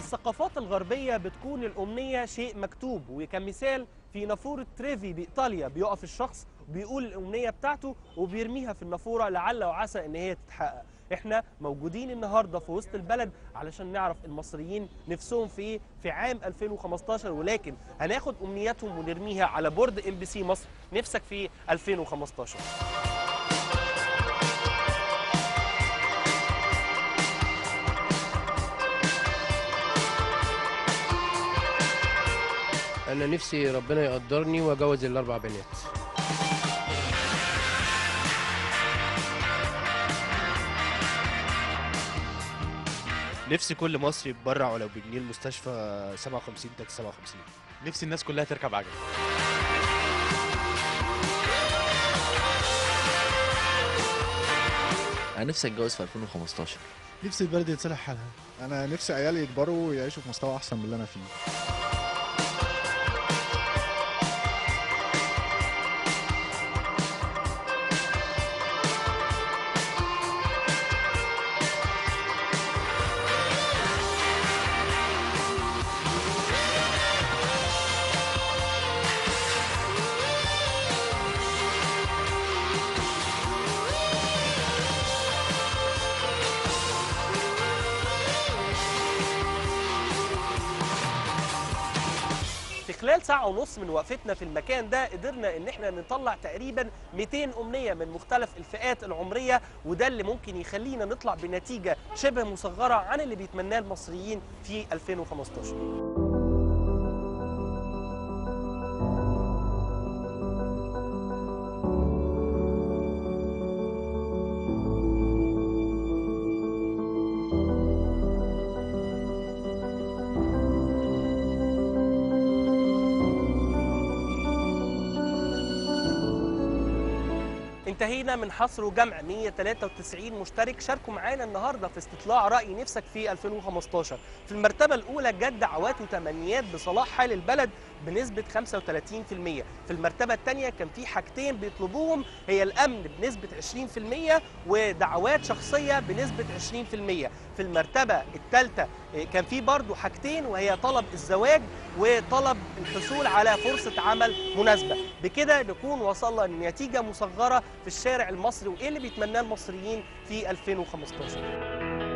الثقافات الغربية بتكون الأمنية شيء مكتوب وكمثال في نافورة تريفي بإيطاليا بيقف الشخص بيقول الأمنية بتاعته وبيرميها في النافورة لعل وعسى إن هي تتحقق احنا موجودين النهارده في وسط البلد علشان نعرف المصريين نفسهم في ايه في عام 2015 ولكن هناخد امنياتهم ونرميها على بورد ام بي سي مصر نفسك في إيه 2015 انا نفسي ربنا يقدرني واجوز الاربع بنات نفسي كل مصري يتبرع ولو بجنيه المستشفى 57 تاكس 57 نفسي الناس كلها تركب عجل انا نفسي اتجوز في 2015 نفسي البلد يتصلح حالها انا نفسي عيالي يكبروا ويعيشوا في مستوى احسن من اللي انا فيه في خلال ساعة ونص من وقفتنا في المكان ده قدرنا ان احنا نطلع تقريبا 200 امنية من مختلف الفئات العمرية وده اللي ممكن يخلينا نطلع بنتيجة شبه مصغرة عن اللي بيتمناه المصريين في 2015 انتهينا من حصر وجمع 193 مشترك شاركوا معانا النهارده في استطلاع راي نفسك في 2015 في المرتبه الاولى جت دعوات وتمنيات بصلاح حال البلد بنسبه 35% في المرتبه الثانيه كان في حاجتين بيطلبوهم هي الامن بنسبه 20% ودعوات شخصيه بنسبه 20% في المرتبه الثالثه كان في برضو حاجتين وهي طلب الزواج وطلب الحصول على فرصه عمل مناسبه بكده نكون وصلنا لنتيجه مصغره في الشارع المصري وايه اللي بيتمناه المصريين في 2015